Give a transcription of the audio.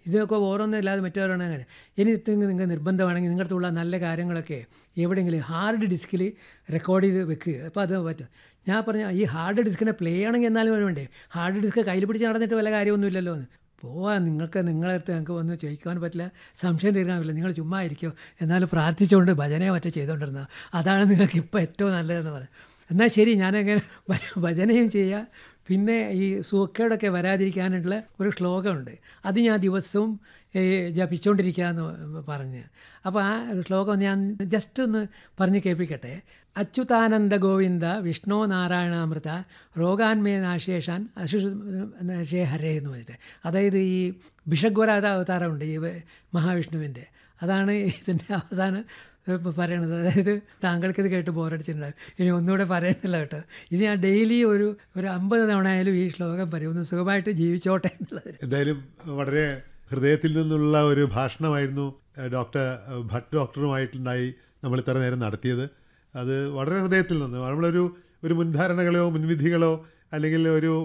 ഇതൊക്കെ ഓരോന്നല്ലാതെ മറ്റോരാണ് അങ്ങനെ ഇനി ഇത് നിങ്ങൾക്ക് നിർബന്ധമാണെങ്കിൽ നിങ്ങളുടെ ഉള്ള നല്ല കാര്യങ്ങളൊക്കെ എവിടെയെങ്കിലും ഹാർഡ് ഡിസ്കിൽ റെക്കോർഡ് ചെയ്ത് വെക്കുക അപ്പോൾ അത് പറ്റും ഞാൻ പറഞ്ഞ ഈ ഹാർഡ് ഡിസ്കിനെ പ്ലേ ആണെങ്കിൽ എന്നാലും വേണ്ടേ ഹാർഡ് ഡിസ്ക് കയ്യിൽ പിടിച്ച് നടന്നിട്ട് വല്ല കാര്യമൊന്നുമില്ലല്ലോ എന്ന് പോവാ നിങ്ങൾക്ക് നിങ്ങളെ അടുത്ത് ഞങ്ങൾക്ക് വന്ന് ചോദിക്കാൻ പറ്റില്ല സംശയം തീർക്കാൻ പറ്റില്ല നിങ്ങൾ ചുമ്മാ ഇരിക്കുമോ എന്നാലും പ്രാർത്ഥിച്ചുകൊണ്ട് ഭജനയോ മറ്റോ ചെയ്തുകൊണ്ടിരുന്നത് അതാണ് നിങ്ങൾക്ക് ഇപ്പോൾ ഏറ്റവും നല്ലതെന്ന് പറയാം എന്നാൽ ശരി ഞാനങ്ങനെ ഭ- ഭജനയും ചെയ്യുക പിന്നെ ഈ സൂക്കേടൊക്കെ വരാതിരിക്കാനുള്ള ഒരു ശ്ലോകമുണ്ട് അത് ഞാൻ ദിവസവും ഈ ജപിച്ചുകൊണ്ടിരിക്കുകയെന്ന് പറഞ്ഞ് അപ്പോൾ ആ ശ്ലോകം ഞാൻ ജസ്റ്റ് ഒന്ന് പറഞ്ഞ് കേൾപ്പിക്കട്ടെ അച്യുതാനന്ദ ഗോവിന്ദ വിഷ്ണു നാരായണാമൃത രോഗാന്മേ നാശേഷാൻ അശു നാശേ ഹരേ എന്ന് പറഞ്ഞിട്ട് അതായത് ഈ ഭിഷഗ്വരാത അവതാരമുണ്ട് ഈ മഹാവിഷ്ണുവിൻ്റെ അതാണ് ഇതിൻ്റെ അവസാനം ഇപ്പോൾ പറയണത് അതായത് താങ്കൾക്ക് ഇത് കേട്ട് ബോറടിച്ചിട്ടുണ്ടാകും ഇനി ഒന്നുകൂടെ പറയുന്നില്ല കേട്ടോ ഇനി ഞാൻ ഡെയിലി ഒരു ഒരു അമ്പത് തവണ ആയാലും ഈ ശ്ലോകം പറയും ഒന്ന് സുഖമായിട്ട് ജീവിച്ചോട്ടെ എന്നുള്ളത് എന്തായാലും വളരെ ഹൃദയത്തിൽ നിന്നുള്ള ഒരു ഭാഷണമായിരുന്നു ഏഹ്, ഡോക്ടർ ഏഹ്, ഭട്ട് ഡോക്ടറുമായിട്ടുണ്ടായി നമ്മൾ ഇത്ര നേരം നടത്തിയത് അത് വളരെ ഹൃദയത്തിൽ നിന്ന് നമ്മളൊരു ഒരു മുൻധാരണകളോ മുൻവിധികളോ അല്ലെങ്കിൽ ഒരു